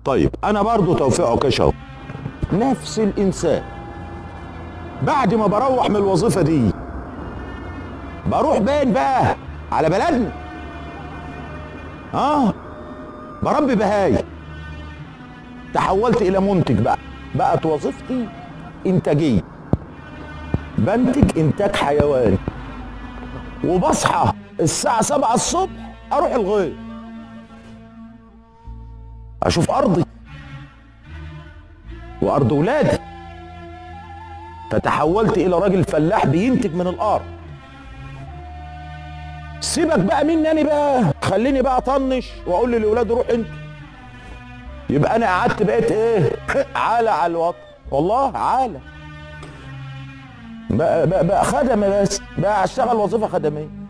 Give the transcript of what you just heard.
طيب انا برضو توفيق عكاش اهو نفس الانسان بعد ما بروح من الوظيفه دي بروح باين بقى على بلدنا اه بربي بهاي تحولت الى منتج بقى بقت وظيفتي انتاجيه بنتج انتاج حيواني وبصحى الساعه 7 الصبح اروح الغيط اشوف ارضي وارض ولادي فتحولت الى راجل فلاح بينتج من الارض سيبك بقى مني انا بقى خليني بقى اطنش واقول لاولادي روح انت يبقى انا قعدت بقيت ايه عالة على الوطن والله عالة بقى, بقى, بقى خدمة بس بقى اشتغل وظيفة خدمية